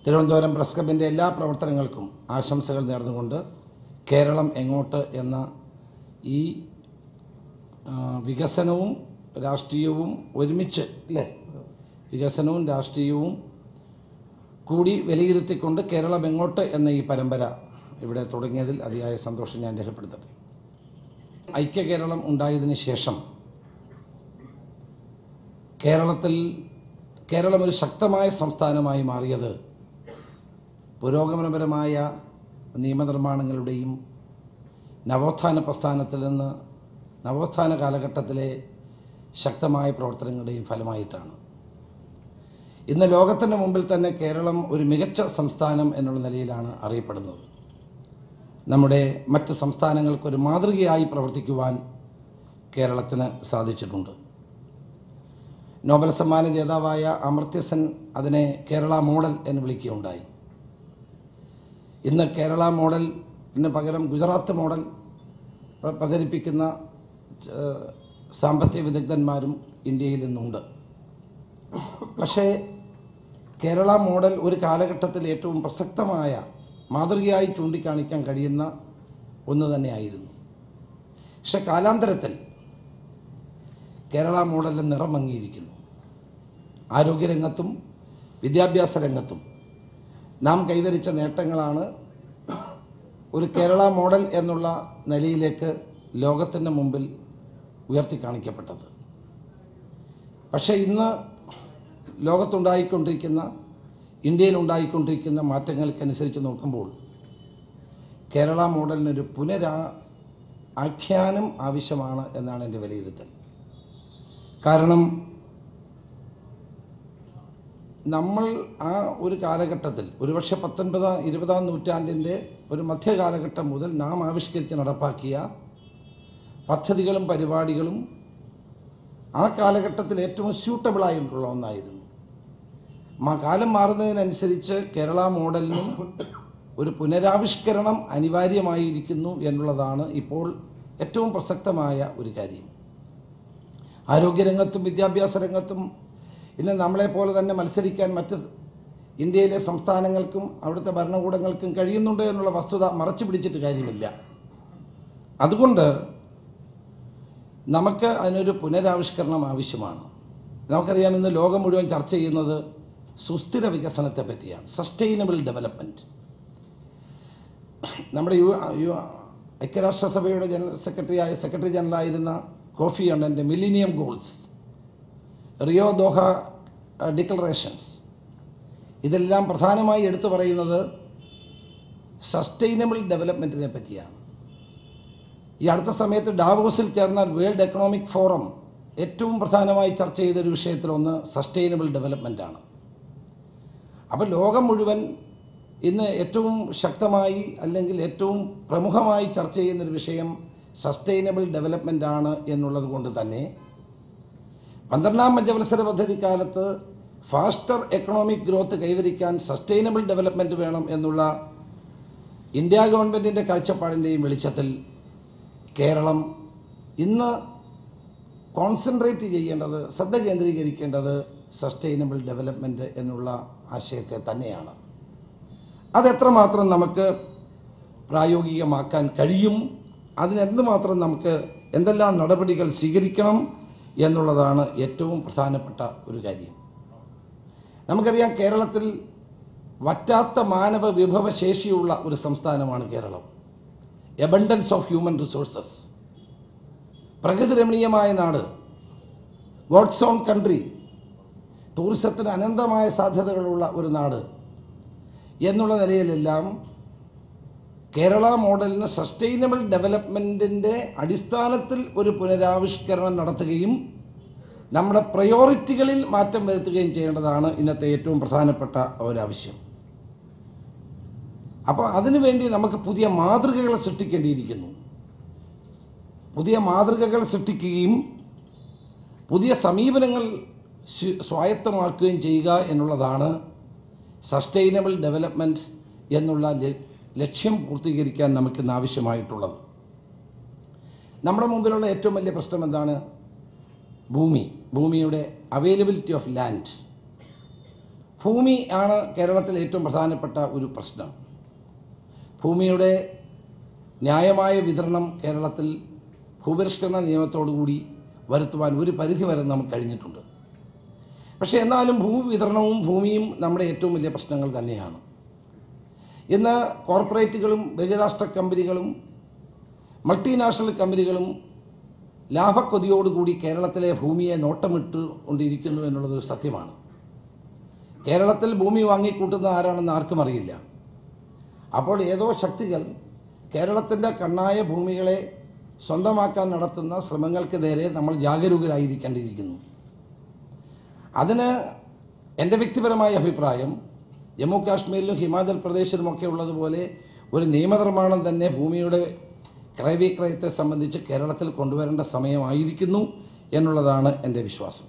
Thiruvananthapuram press ക്ലബിൻ്റെ എല്ലാ പ്രവർത്തനങ്ങൾക്കും ആശംസകൾ നേർന്നുകൊണ്ട് കേരളം എങ്ങോട്ട് എന്ന ഈ ആ, വികസനവും രാഷ്ട്രീയവും ഒരുമിച്ച് അല്ലേ വികസനവും രാഷ്ട്രീയവും കൂടി വിലയിരുത്തിക്കൊണ്ട് കേരളം എങ്ങോട്ട് എന്ന ഈ പരമ്പര ഇവിടെ തുടങ്ങിയതിൽ അതിയായ സന്തോഷം ഞാൻ രേഖപ്പെടുത്തട്ടെ ഐക്യ കേരളം ഉണ്ടായതിനു ശേഷം കേരളത്തിൽ കേരളം ഒരു ശക്തമായ സംസ്ഥാനമായി മാറിയത് പുരോഗമനപരമായ നിയമനിർമ്മാണങ്ങളുടെയും നവോത്ഥാന പ്രസ്ഥാനത്തിൽ നിന്ന് നവോത്ഥാന കാലഘട്ടത്തിലെ ശക്തമായ പ്രവർത്തനങ്ങളുടെയും ഫലമായിട്ടാണ് ഇന്ന് ലോകത്തിൻ്റെ മുമ്പിൽ തന്നെ കേരളം ഒരു മികച്ച സംസ്ഥാനം എന്നുള്ള നിലയിലാണ് അറിയപ്പെടുന്നത് നമ്മുടെ മറ്റ് സംസ്ഥാനങ്ങൾക്കൊരു മാതൃകയായി പ്രവർത്തിക്കുവാൻ കേരളത്തിന് സാധിച്ചിട്ടുണ്ട് നോബൽ സമ്മാന ജേതാവായ അമർത്യ അതിനെ കേരള മോഡൽ എന്ന് വിളിക്കുകയുണ്ടായി ഇന്ന് കേരള മോഡലിന് പകരം ഗുജറാത്ത് മോഡൽ പ്ര- പ്രചരിപ്പിക്കുന്ന ഏഹ്, സാമ്പത്തിക വിദഗ്ധന്മാരും ഇന്ത്യയിൽ ഇന്നുണ്ട് പക്ഷേ കേരള മോഡൽ ഒരു കാലഘട്ടത്തിൽ ഏറ്റവും പ്രസക്തമായ മാതൃകയായി ചൂണ്ടിക്കാണിക്കാൻ കഴിയുന്ന ഒന്ന് തന്നെയായിരുന്നു പക്ഷെ കാലാന്തരത്തിൽ കേരള മോഡലിന് നിറം മങ്ങിയിരിക്കുന്നു ആരോഗ്യരംഗത്തും വിദ്യാഭ്യാസ രംഗത്തും നാം കൈവരിച്ച നേട്ടങ്ങളാണ് ഒരു കേരള മോഡൽ എന്നുള്ള നിലയിലേക്ക് ലോകത്തിൻ്റെ മുമ്പിൽ ഉയർത്തി കാണിക്കപ്പെട്ടത് പക്ഷേ ഇന്ന് ലോകത്തുണ്ടായിക്കൊണ്ടിരിക്കുന്ന ഇന്ത്യയിൽ ഉണ്ടായിക്കൊണ്ടിരിക്കുന്ന മാറ്റങ്ങൾക്കനുസരിച്ച് നോക്കുമ്പോൾ കേരള മോഡലിനൊരു പുനരാ ആഖ്യാനം ആവശ്യമാണ് എന്നാണ് എൻ്റെ വിലയിരുത്തൽ കാരണം നമ്മൾ ആ ഒരു കാലഘട്ടത്തിൽ ഒരുപക്ഷെ പത്തൊൻപതാം ഇരുപതാം നൂറ്റാണ്ടിൻ്റെ ഒരു മധ്യകാലഘട്ടം മുതൽ നാം ആവിഷ്കരിച്ച് നടപ്പാക്കിയ പദ്ധതികളും പരിപാടികളും ആ കാലഘട്ടത്തിൽ ഏറ്റവും സ്യൂട്ടബിളായിട്ടുള്ള ഒന്നായിരുന്നു മാ- കാലം മാറുന്നതിനനുസരിച്ച് കേരള മോഡലിനും ഒരു പുനരാവിഷ്കരണം അനിവാര്യമായിരിക്കുന്നു എന്നുള്ളതാണ് ഇപ്പോൾ ഏറ്റവും പ്രസക്തമായ ഒരു കാര്യം ആരോഗ്യരംഗത്തും വിദ്യാഭ്യാസ രംഗത്തും ഇന്ന് നമ്മളെപ്പോലെ തന്നെ മത്സരിക്കാൻ മറ്റ് ഇന്ത്യയിലെ സംസ്ഥാനങ്ങൾക്കും അവിടുത്തെ ഭരണകൂടങ്ങൾക്കും കഴിയുന്നുണ്ട് എന്നുള്ള വസ്തുത മറച്ചു പിടിച്ചിട്ട് കാര്യമില്ല അതുകൊണ്ട് നമുക്ക് അതിനൊരു പുനരാവിഷ്കരണം ആവശ്യമാണ് നമുക്കറിയാം ഇന്ന് ലോകം മുഴുവൻ ചർച്ച ചെയ്യുന്നത് സുസ്ഥിര വികസനത്തെ പറ്റിയാണ് സസ്റ്റൈനബിൾ ഡെവലപ്മെൻറ്റ് നമ്മുടെ യു യു ഐക്യരാഷ്ട്രസഭയുടെ ജനറൽ സെക്രട്ടറിയായ സെക്രട്ടറി ജനറലായിരുന്ന കോഫി അണ്ണൻ്റെ millennium goals Rio Doha declarations ഇതെല്ലാം പ്രധാനമായി എടുത്തു പറയുന്നത് സസ്റ്റൈനബിൾ ഡെവലപ്മെൻറ്റിനെ പറ്റിയാണ് ഈ അടുത്ത സമയത്ത് ഡാവോസിൽ ചേർന്ന വേൾഡ് എക്കണോമിക് ഫോറം ഏറ്റവും പ്രധാനമായി ചർച്ച ചെയ്തൊരു വിഷയത്തിലൊന്ന് സസ്റ്റൈനബിൾ ഡെവലപ്മെൻ്റ് ആണ് അപ്പോൾ ലോകം മുഴുവൻ ഇന്ന് ഏറ്റവും ശക്തമായി അല്ലെങ്കിൽ ഏറ്റവും പ്രമുഖമായി ചർച്ച ചെയ്യുന്നൊരു വിഷയം സസ്റ്റൈനബിൾ ഡെവലപ്മെൻ്റ് ആണ് എന്നുള്ളത് കൊണ്ട് തന്നെ പന്ത്രണ്ടാം പഞ്ചവത്സര പദ്ധതി കാലത്ത് ഫാസ്റ്റർ എക്കണോമിക് ഗ്രോത്ത് കൈവരിക്കാൻ സസ്റ്റൈനബിൾ ഡെവലപ്മെൻറ്റ് വേണം എന്നുള്ള ഇന്ത്യ ഗവൺമെൻറ്റിൻ്റെ കാഴ്ചപ്പാടിൻ്റെയും വെളിച്ചത്തിൽ കേരളം ഇന്ന് കോൺസെൻട്രേറ്റ് ചെയ്യേണ്ടത് ശ്രദ്ധ കേന്ദ്രീകരിക്കേണ്ടത് സസ്റ്റൈനബിൾ ഡെവലപ്മെൻറ്റ് എന്നുള്ള ആശയത്തെ തന്നെയാണ് അതെത്രമാത്രം നമുക്ക് പ്രായോഗികമാക്കാൻ കഴിയും അതിനെന്തുമാത്രം നമുക്ക് എന്തെല്ലാം നടപടികൾ സ്വീകരിക്കണം എന്നുള്ളതാണ് ഏറ്റവും പ്രധാനപ്പെട്ട ഒരു കാര്യം നമുക്കറിയാം കേരളത്തിൽ വറ്റാത്ത മാനവ വിഭവശേഷിയുള്ള ഒരു സംസ്ഥാനമാണ് Kerala abundance of human resources പ്രകൃതിരമണീയമായ നാട് ഗോഡ്സ് ഓൺ കൺട്രി ടൂറിസത്തിന് അനന്തമായ സാധ്യതകളുള്ള ഒരു നാട് എന്നുള്ള നിലയിലെല്ലാം കേരള മോഡലിന് സസ്റ്റൈനബിൾ ഡെവലപ്മെൻറ്റിൻ്റെ അടിസ്ഥാനത്തിൽ ഒരു പുനരാവിഷ്കരണം നടത്തുകയും നമ്മുടെ പ്രയോറിറ്റികളിൽ മാറ്റം വരുത്തുകയും ചെയ്യേണ്ടതാണ് ഇന്നത്തെ ഏറ്റവും പ്രധാനപ്പെട്ട ഒരാവശ്യം അപ്പോൾ അതിനുവേണ്ടി നമുക്ക് പുതിയ മാതൃകകൾ സൃഷ്ടിക്കേണ്ടിയിരിക്കുന്നു പുതിയ മാതൃകകൾ സൃഷ്ടിക്കുകയും പുതിയ സമീപനങ്ങൾ സ്വ- സ്വായത്തമാക്കുകയും ചെയ്യുക എന്നുള്ളതാണ് സസ്റ്റൈനബിൾ ഡെവലപ്മെൻറ്റ് എന്നുള്ള ല- ലക്ഷ്യം പൂർത്തീകരിക്കാൻ നമുക്കിന്ന് ആവശ്യമായിട്ടുള്ളത് നമ്മുടെ മുമ്പിലുള്ള ഏറ്റവും വലിയ പ്രശ്നം എന്താണ് ഭൂമി ഭൂമിയുടെ അവൈലബിലിറ്റി ഓഫ് ലാൻഡ് ഭൂമി ആണ് കേരളത്തിലെ ഏറ്റവും പ്രധാനപ്പെട്ട ഒരു പ്രശ്നം ഭൂമിയുടെ ന്യായമായ വിതരണം കേരളത്തിൽ ഭൂപരിഷ്കരണ നിയമത്തോടുകൂടി വരുത്തുവാൻ ഒരു പരിധി വരെ നമുക്ക് കഴിഞ്ഞിട്ടുണ്ട് പക്ഷേ എന്നാലും ഭൂമി വിതരണവും ഭൂമിയും നമ്മുടെ ഏറ്റവും വലിയ പ്രശ്നങ്ങൾ തന്നെയാണ് ഇന്ന് കോർപ്പറേറ്റുകളും ബഹുരാഷ്ട്ര കമ്പനികളും മൾട്ടിനാഷണൽ കമ്പനികളും ലാഭക്കൊതിയോടുകൂടി കേരളത്തിലെ ഭൂമിയെ നോട്ടമിട്ട് കൊണ്ടിരിക്കുന്നു എന്നുള്ളത് ഒരു സത്യമാണ് കേരളത്തിൽ ഭൂമി വാങ്ങിക്കൂട്ടുന്ന ആരാണെന്ന് ആർക്കും അറിയില്ല അപ്പോൾ ഏതോ ശക്തികൾ കേരളത്തിൻ്റെ കണ്ണായ ഭൂമികളെ സ്വന്തമാക്കാൻ നടത്തുന്ന ശ്രമങ്ങൾക്ക് നേരെ നമ്മൾ ജാഗരൂകരായിരിക്കേണ്ടിയിരിക്കുന്നു അതിന് എൻ്റെ വ്യക്തിപരമായ അഭിപ്രായം ജമ്മു കാശ്മീരിലും ഹിമാചൽ പ്രദേശിലുമൊക്കെ ഉള്ളതുപോലെ ഒരു നിയമനിർമ്മാണം തന്നെ ഭൂമിയുടെ ക്രയവിക്രയത്തെ സംബന്ധിച്ച് കേരളത്തിൽ കൊണ്ടുവരേണ്ട സമയമായിരിക്കുന്നു എന്നുള്ളതാണ് എൻ്റെ വിശ്വാസം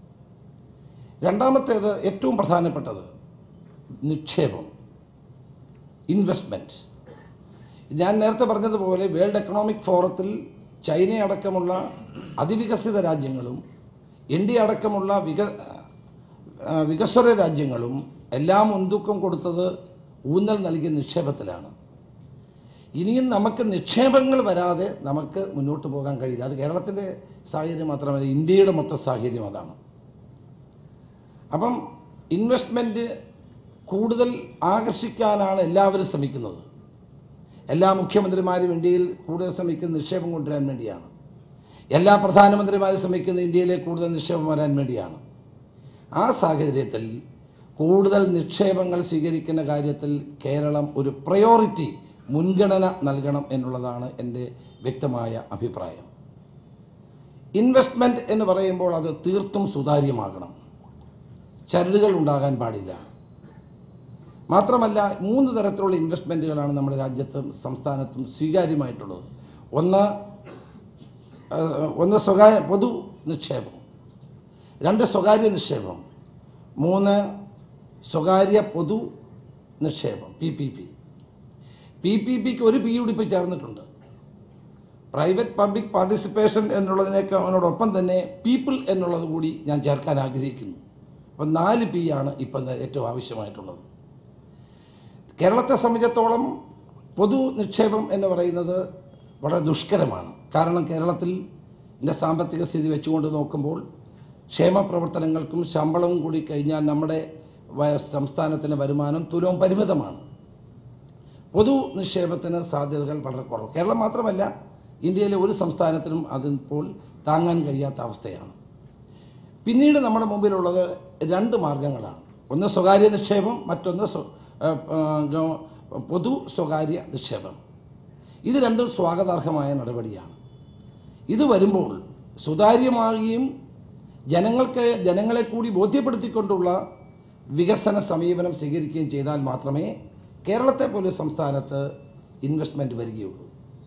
രണ്ടാമത്തേത് ഏറ്റവും പ്രധാനപ്പെട്ടത് നിക്ഷേപം ഇൻവെസ്റ്റ്മെൻറ്റ് ഞാൻ നേരത്തെ പറഞ്ഞതുപോലെ വേൾഡ് എക്കണോമിക് ഫോറത്തിൽ ചൈന അടക്കമുള്ള അതിവികസിത രാജ്യങ്ങളും ഇന്ത്യ അടക്കമുള്ള വിക ആ, വികസ്വര രാജ്യങ്ങളും എല്ലാം മുൻതൂക്കം കൊടുത്തത് ഊന്നൽ നൽകിയ നിക്ഷേപത്തിലാണ് ഇനിയും നമുക്ക് നിക്ഷേപങ്ങൾ വരാതെ നമുക്ക് മുന്നോട്ട് പോകാൻ കഴിയില്ല അത് കേരളത്തിൻ്റെ സാഹചര്യം മാത്രമല്ല ഇന്ത്യയുടെ മൊത്തം സാഹചര്യം അതാണ് അപ്പം ഇൻവെസ്റ്റ്മെൻറ്റ് കൂടുതൽ ആകർഷിക്കാനാണ് എല്ലാവരും ശ്രമിക്കുന്നത് എല്ലാ മുഖ്യമന്ത്രിമാരും ഇന്ത്യയിൽ കൂടുതൽ ശ്രമിക്കുന്നത് നിക്ഷേപം കൊണ്ടുവരാൻ വേണ്ടിയാണ് എല്ലാ പ്രധാനമന്ത്രിമാരും ശ്രമിക്കുന്നത് ഇന്ത്യയിലേക്ക് കൂടുതൽ നിക്ഷേപം വരാൻ വേണ്ടിയാണ് ആ സാഹചര്യത്തിൽ കൂടുതൽ നിക്ഷേപങ്ങൾ സ്വീകരിക്കുന്ന കാര്യത്തിൽ കേരളം ഒരു പ്രയോറിറ്റി മുൻഗണന നൽകണം എന്നുള്ളതാണ് എൻ്റെ വ്യക്തമായ അഭിപ്രായം ഇൻവെസ്റ്റ്മെൻറ്റ് എന്ന് പറയുമ്പോൾ അത് തീർത്തും സുതാര്യമാകണം ചരടുകൾ ഉണ്ടാകാൻ പാടില്ല മാത്രമല്ല മൂന്ന് തരത്തിലുള്ള ഇൻവെസ്റ്റ്മെൻറ്റുകളാണ് നമ്മുടെ രാജ്യത്തും സംസ്ഥാനത്തും സ്വീകാര്യമായിട്ടുള്ളത് ഒന്ന് ആ, ഒന്ന് സ്വകാര്യ പൊതു നിക്ഷേപം രണ്ട് സ്വകാര്യ നിക്ഷേപം മൂന്ന് സ്വകാര്യ പൊതു നിക്ഷേപം P P P P P പിക്ക് ഒരു പി കൂടി ഇപ്പോൾ ചേർന്നിട്ടുണ്ട് പ്രൈവറ്റ് പബ്ലിക് പാർട്ടിസിപ്പേഷൻ എന്നുള്ളതിനേക്കാളോടൊപ്പം തന്നെ പീപ്പിൾ എന്നുള്ളത് കൂടി ഞാൻ ചേർക്കാൻ ആഗ്രഹിക്കുന്നു അപ്പം നാല് പി ആണ് ഇപ്പം ഏറ്റവും ആവശ്യമായിട്ടുള്ളത് കേരളത്തെ സംബന്ധിച്ചിടത്തോളം പൊതു നിക്ഷേപം എന്ന് പറയുന്നത് വളരെ ദുഷ്കരമാണ് കാരണം കേരളത്തിൽ ഇതിൻ്റെ സാമ്പത്തിക സ്ഥിതി വെച്ചുകൊണ്ട് നോക്കുമ്പോൾ ക്ഷേമ പ്രവർത്തനങ്ങൾക്കും ശമ്പളവും കൂടി കഴിഞ്ഞാൽ നമ്മുടെ വ- സംസ്ഥാനത്തിൻ്റെ വരുമാനം തുലവും പരിമിതമാണ് പൊതു നിക്ഷേപത്തിന് സാധ്യതകൾ വളരെ കുറവ് കേരളം മാത്രമല്ല ഇന്ത്യയിലെ ഒരു സംസ്ഥാനത്തിനും അതിപ്പോൾ താങ്ങാൻ കഴിയാത്ത അവസ്ഥയാണ് പിന്നീട് നമ്മുടെ മുമ്പിലുള്ളത് രണ്ട് മാർഗങ്ങളാണ് ഒന്ന് സ്വകാര്യ നിക്ഷേപം മറ്റൊന്ന് സ്വ- ആ, ആ, ഗവ- പൊതു സ്വകാര്യ നിക്ഷേപം ഇത് രണ്ടും സ്വാഗതാർഹമായ നടപടിയാണ് ഇത് വരുമ്പോൾ സുതാര്യമാകുകയും ജനങ്ങൾക്ക് ജനങ്ങളെ കൂടി ബോധ്യപ്പെടുത്തിക്കൊണ്ടുള്ള വികസന സമീപനം സ്വീകരിക്കുകയും ചെയ്താൽ മാത്രമേ കേരളത്തെ പോലെ സംസ്ഥാനത്ത് ഇൻവെസ്റ്റ്മെൻറ്റ് വരികയുള്ളൂ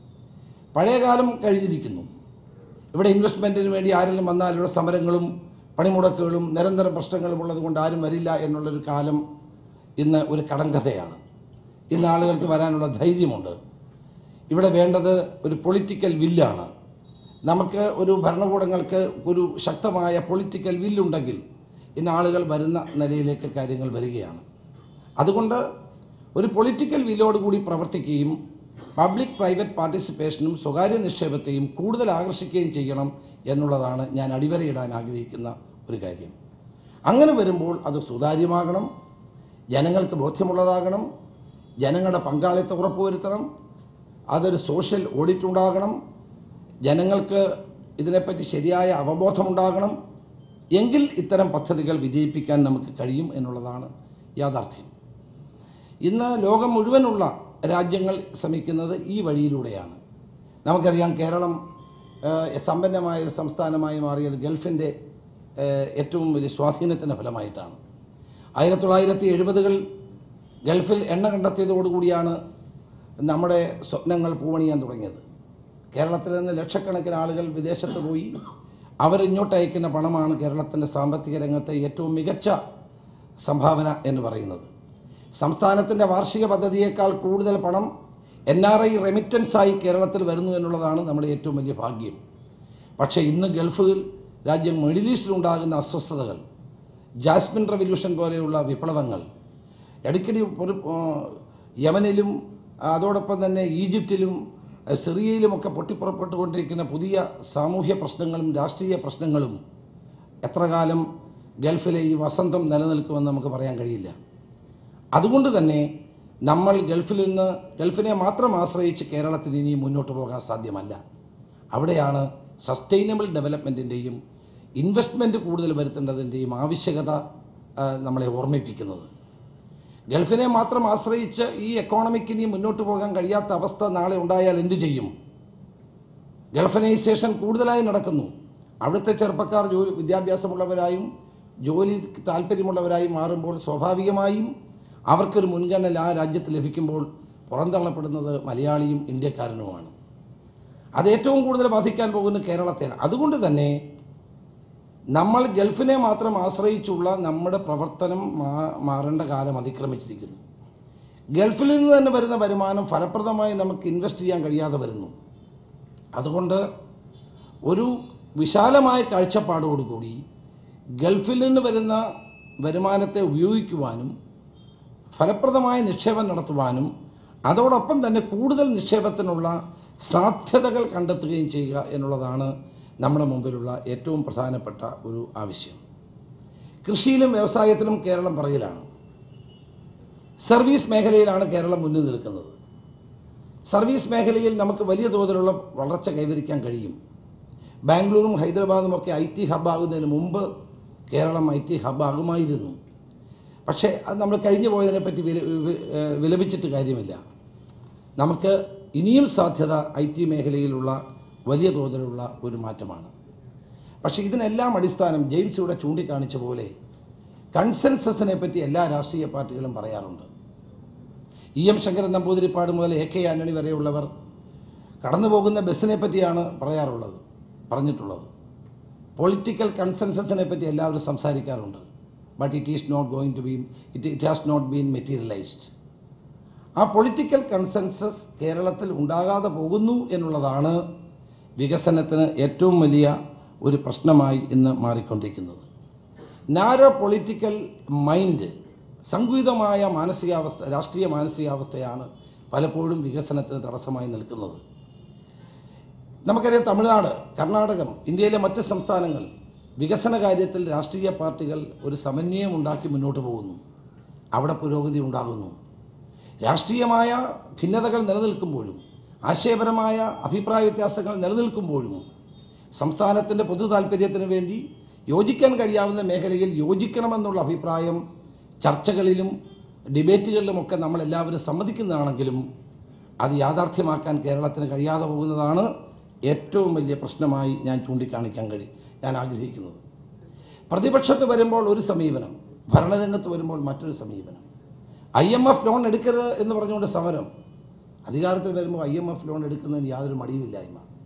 പഴയകാലം കഴിഞ്ഞിരിക്കുന്നു ഇവിടെ ഇൻവെസ്റ്റ്മെൻറ്റിന് വേണ്ടി ആരെങ്കിലും വന്നാൽ ഇവിടെ സമരങ്ങളും പണിമുടക്കുകളും നിരന്തരം പ്രശ്നങ്ങളും ഉള്ളത് കൊണ്ട് ആരും വരില്ല എന്നുള്ളൊരു കാലം ഇന്ന് ഒരു കടങ്കഥയാണ് ഇന്ന് ആളുകൾക്ക് വരാനുള്ള ധൈര്യമുണ്ട് ഇവിടെ വേണ്ടത് ഒരു പൊളിറ്റിക്കൽ വില്ലാണ് നമുക്ക് ഒരു ഭരണകൂടങ്ങൾക്ക് ഒരു ശക്തമായ പൊളിറ്റിക്കൽ വില്ലുണ്ടെങ്കിൽ ഇന്ന് ആളുകൾ വരുന്ന നിലയിലേക്ക് കാര്യങ്ങൾ വരികയാണ് അതുകൊണ്ട് ഒരു പൊളിറ്റിക്കൽ വില്ലോടുകൂടി പ്രവർത്തിക്കുകയും പബ്ലിക് പ്രൈവറ്റ് പാർട്ടിസിപ്പേഷനും സ്വകാര്യ നിക്ഷേപത്തെയും കൂടുതൽ ആകർഷിക്കുകയും ചെയ്യണം എന്നുള്ളതാണ് ഞാൻ അടിവരയിടാൻ ആഗ്രഹിക്കുന്ന ഒരു കാര്യം അങ്ങനെ വരുമ്പോൾ അത് സുതാര്യമാകണം ജനങ്ങൾക്ക് ബോധ്യമുള്ളതാകണം ജനങ്ങളുടെ പങ്കാളിത്തം ഉറപ്പുവരുത്തണം അതൊരു സോഷ്യൽ ഓഡിറ്റ് ഉണ്ടാകണം ജനങ്ങൾക്ക് ഇതിനെപ്പറ്റി ശരിയായ അവബോധമുണ്ടാകണം എങ്കിൽ ഇത്തരം പദ്ധതികൾ വിജയിപ്പിക്കാൻ നമുക്ക് കഴിയും എന്നുള്ളതാണ് യാഥാർത്ഥ്യം ഇന്ന് ലോകം മുഴുവനുള്ള രാജ്യങ്ങൾ ശ്രമിക്കുന്നത് ഈ വഴിയിലൂടെയാണ് നമുക്കറിയാം കേരളം ഏഹ്, സമ്പന്നമായ ഒരു സംസ്ഥാനമായി മാറിയത് ഗൾഫിൻ്റെ ഏഹ്, ഏറ്റവും വലിയ സ്വാധീനത്തിൻ്റെ ഫലമായിട്ടാണ് ആയിരത്തി തൊള്ളായിരത്തി എഴുപതുകൾ ഗൾഫിൽ എണ്ണ കണ്ടെത്തിയതോടുകൂടിയാണ് നമ്മുടെ സ്വപ്നങ്ങൾ പൂവണിയാൻ തുടങ്ങിയത് കേരളത്തിൽ നിന്ന് ലക്ഷക്കണക്കിന് ആളുകൾ വിദേശത്ത് പോയി അവരിങ്ങോട്ട് അയക്കുന്ന പണമാണ് കേരളത്തിൻ്റെ സാമ്പത്തിക രംഗത്തെ ഏറ്റവും മികച്ച സംഭാവന എന്ന് പറയുന്നത് സംസ്ഥാനത്തിൻ്റെ വാർഷിക പദ്ധതിയേക്കാൾ കൂടുതൽ പണം എൻ ആർ ഐ റെമിറ്റൻസായി കേരളത്തിൽ വരുന്നു എന്നുള്ളതാണ് നമ്മുടെ ഏറ്റവും വലിയ ഭാഗ്യം പക്ഷേ ഇന്ന് ഗൾഫ് രാജ്യം മിഡിൽ ഈസ്റ്റിലുണ്ടാകുന്ന അസ്വസ്ഥതകൾ ജാസ്മിൻ റവല്യൂഷൻ പോലെയുള്ള വിപ്ലവങ്ങൾ ഇടയ്ക്കടി ഒരു ആ, യമനിലും അതോടൊപ്പം തന്നെ ഈജിപ്തിലും ആ, സിറിയയിലുമൊക്കെ പൊട്ടിപ്പുറപ്പെട്ടുകൊണ്ടിരിക്കുന്ന പുതിയ സാമൂഹ്യ പ്രശ്നങ്ങളും രാഷ്ട്രീയ പ്രശ്നങ്ങളും എത്ര കാലം ഗൾഫിലെ ഈ വസന്തം നിലനിൽക്കുമെന്ന് നമുക്ക് പറയാൻ കഴിയില്ല അതുകൊണ്ട് തന്നെ നമ്മൾ ഗൾഫിൽ നിന്ന് ഗൾഫിനെ മാത്രം ആശ്രയിച്ച് കേരളത്തിന് ഇനി മുന്നോട്ട് പോകാൻ സാധ്യമല്ല അവിടെയാണ് സസ്റ്റൈനബിൾ ഡെവലപ്മെൻറ്റിൻ്റെയും ഇൻവെസ്റ്റ്മെൻറ്റ് കൂടുതൽ വരുത്തേണ്ടതിൻ്റെയും ആവശ്യകത ആ, നമ്മളെ ഓർമ്മിപ്പിക്കുന്നത് ഗൾഫിനെ മാത്രം ആശ്രയിച്ച് ഈ എക്കോണമിക്ക് ഇനി മുന്നോട്ട് പോകാൻ കഴിയാത്ത അവസ്ഥ നാളെ ഉണ്ടായാൽ എന്തു ചെയ്യും ഗൾഫനൈസേഷൻ കൂടുതലായി നടക്കുന്നു അവിടുത്തെ ചെറുപ്പക്കാർ ജോലി വിദ്യാഭ്യാസമുള്ളവരായും ജോലി താല്പര്യമുള്ളവരായും മാറുമ്പോൾ സ്വാഭാവികമായും അവർക്കൊരു മുൻഗണന ആ രാജ്യത്ത് ലഭിക്കുമ്പോൾ പുറന്തള്ളപ്പെടുന്നത് മലയാളിയും ഇന്ത്യക്കാരനുമാണ് അത് ഏറ്റവും കൂടുതൽ ബാധിക്കാൻ പോകുന്നത് കേരളത്തെയാണ് അതുകൊണ്ട് തന്നെ നമ്മൾ ഗൾഫിനെ മാത്രം ആശ്രയിച്ചുള്ള നമ്മുടെ പ്രവർത്തനം മാ- മാറേണ്ട കാലം അതിക്രമിച്ചിരിക്കുന്നു ഗൾഫിൽ നിന്ന് തന്നെ വരുന്ന വരുമാനം ഫലപ്രദമായി നമുക്ക് ഇൻവെസ്റ്റ് ചെയ്യാൻ കഴിയാതെ വരുന്നു അതുകൊണ്ട് ഒരു വിശാലമായ കാഴ്ചപ്പാടോടുകൂടി ഗൾഫിൽ നിന്ന് വരുന്ന വരുമാനത്തെ ഉപയോഗിക്കുവാനും ഫലപ്രദമായ നിക്ഷേപം നടത്തുവാനും അതോടൊപ്പം തന്നെ കൂടുതൽ നിക്ഷേപത്തിനുള്ള സാധ്യതകൾ കണ്ടെത്തുകയും ചെയ്യുക എന്നുള്ളതാണ് നമ്മുടെ മുമ്പിലുള്ള ഏറ്റവും പ്രധാനപ്പെട്ട ഒരു ആവശ്യം കൃഷിയിലും വ്യവസായത്തിലും കേരളം പറയലാണ് സർവീസ് മേഖലയിലാണ് കേരളം മുന്നിൽ നിൽക്കുന്നത് സർവീസ് മേഖലയിൽ നമുക്ക് വലിയ തോതിലുള്ള വളർച്ച കൈവരിക്കാൻ കഴിയും ബാംഗ്ലൂരും ഹൈദരാബാദും ഒക്കെ ഐ ടി ഹബ്ബാകുന്നതിന് മുമ്പ് കേരളം ഐ ടി ഹബ്ബാകുമായിരുന്നു പക്ഷേ അത് നമ്മൾ കഴിഞ്ഞു പോയതിനെപ്പറ്റി വില വി- ഏഹ് വിലപിച്ചിട്ട് കാര്യമില്ല നമുക്ക് ഇനിയും സാധ്യത ഐ ടി മേഖലയിലുള്ള വലിയ തോതിലുള്ള ഒരു മാറ്റമാണ് പക്ഷേ ഇതിനെല്ലാം അടിസ്ഥാനം ജെയിംസ് ഇവിടെ ചൂണ്ടിക്കാണിച്ച പോലെ കൺസെൻസസിനെ പറ്റി എല്ലാ രാഷ്ട്രീയ പാർട്ടികളും പറയാറുണ്ട് ഇ എം ശങ്കരൻ നമ്പൂതിരിപ്പാട് മുതൽ എ കെ ആന്റണി വരെയുള്ളവർ കടന്നു പോകുന്ന ബസ്സിനെ പറ്റിയാണ് പറയാറുള്ളത് പറഞ്ഞിട്ടുള്ളത് പൊളിറ്റിക്കൽ കൺസെൻസസിനെ പറ്റി എല്ലാവരും സംസാരിക്കാറുണ്ട് but it is not going to be it it has not been materialised ആ പൊളിറ്റിക്കൽ കൺസെൻസസ് കേരളത്തിൽ ഉണ്ടാകാതെ പോകുന്നു എന്നുള്ളതാണ് വികസനത്തിന് ഏറ്റവും വലിയ ഒരു പ്രശ്നമായി ഇന്ന് മാറിക്കൊണ്ടിരിക്കുന്നത് നാരോ പൊളിറ്റിക്കൽ മൈൻഡ് സങ്കുചിതമായ മാനസികാവസ്ഥ രാഷ്ട്രീയ മാനസികാവസ്ഥയാണ് പലപ്പോഴും വികസനത്തിന് തടസ്സമായി നിൽക്കുന്നത് നമുക്കറിയാം തമിഴ്നാട് കർണാടകം ഇന്ത്യയിലെ മറ്റ് സംസ്ഥാനങ്ങൾ വികസന കാര്യത്തിൽ രാഷ്ട്രീയ പാർട്ടികൾ ഒരു സമന്വയം ഉണ്ടാക്കി മുന്നോട്ട് പോകുന്നു അവിടെ പുരോഗതി ഉണ്ടാകുന്നു രാഷ്ട്രീയമായ ഭിന്നതകൾ നിലനിൽക്കുമ്പോഴും ആശയപരമായ അഭിപ്രായ വ്യത്യാസങ്ങൾ നിലനിൽക്കുമ്പോഴും സംസ്ഥാനത്തിൻ്റെ പൊതു താല്പര്യത്തിന് വേണ്ടി യോജിക്കാൻ കഴിയാവുന്ന മേഖലയിൽ യോജിക്കണമെന്നുള്ള അഭിപ്രായം ചർച്ചകളിലും ഡിബേറ്റുകളിലുമൊക്കെ നമ്മൾ എല്ലാവരും സമ്മതിക്കുന്നതാണെങ്കിലും അത് യാഥാർത്ഥ്യമാക്കാൻ കേരളത്തിന് കഴിയാതെ പോകുന്നതാണ് ഏറ്റവും വലിയ പ്രശ്നമായി ഞാൻ ചൂണ്ടിക്കാണിക്കാൻ കഴിയും ഞാൻ ആഗ്രഹിക്കുന്നത് പ്രതിപക്ഷത്ത് വരുമ്പോൾ ഒരു സമീപനം ഭരണരംഗത്ത് വരുമ്പോൾ മറ്റൊരു സമീപനം ഐ എം എഫ് ലോൺ എടുക്കരുത് എന്ന് പറഞ്ഞുകൊണ്ട് സമരം അധികാരത്തിൽ വരുമ്പോൾ ഐ എം എഫ് ലോൺ എടുക്കുന്നതിന് യാതൊരു മടിയുമില്ലായ്മ